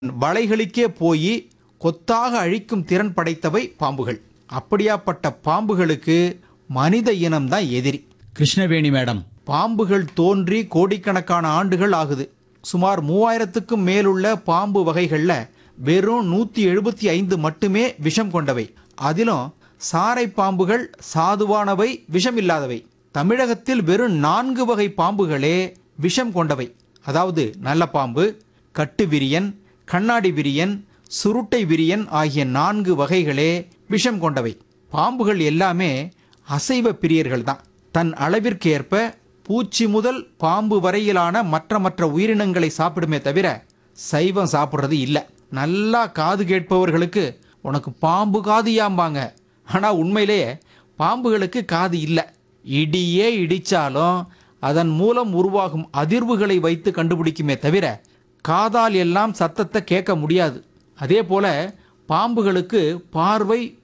வலைகளுக்கே போய் கொத்தாக அழிக்கும் திறன் படைத்தவை பாம்புகள் அப்படியாப்பட்ட பாம்புகளுக்கு மனித இனம்தான் எதிரி கிருஷ்ணவேணி மேடம் பாம்புகள் தோன்றி கோடிக்கணக்கான ஆண்டுகள் ஆகுது சுமார் மூவாயிரத்துக்கும் மேலுள்ள பாம்பு வகைகள்ல வெறும் நூத்தி எழுபத்தி ஐந்து மட்டுமே விஷம் கொண்டவை அதிலும் சாரை பாம்புகள் சாதுவானவை விஷம் இல்லாதவை தமிழகத்தில் வெறும் நான்கு வகை பாம்புகளே விஷம் கொண்டவை அதாவது நல்ல பாம்பு கட்டு விரியன் கண்ணாடி விரியன் சுருட்டை விரியன் ஆகிய நான்கு வகைகளே விஷம் கொண்டவை பாம்புகள் எல்லாமே அசைவ பிரியர்கள் தான் தன் அளவிற்கேற்ப பூச்சி முதல் பாம்பு வரையிலான மற்ற மற்ற உயிரினங்களை சாப்பிடுமே தவிர சைவம் சாப்பிட்றது இல்லை நல்லா காது கேட்பவர்களுக்கு உனக்கு பாம்பு காது யாம்பாங்க ஆனால் உண்மையிலேயே பாம்புகளுக்கு காது இல்லை இடியே இடிச்சாலும் அதன் மூலம் உருவாகும் அதிர்வுகளை வைத்து கண்டுபிடிக்குமே தவிர காதால் எல்லாம் சத்தத்தை கேட்க முடியாது அதே போல பாம்புகளுக்கு பார்வை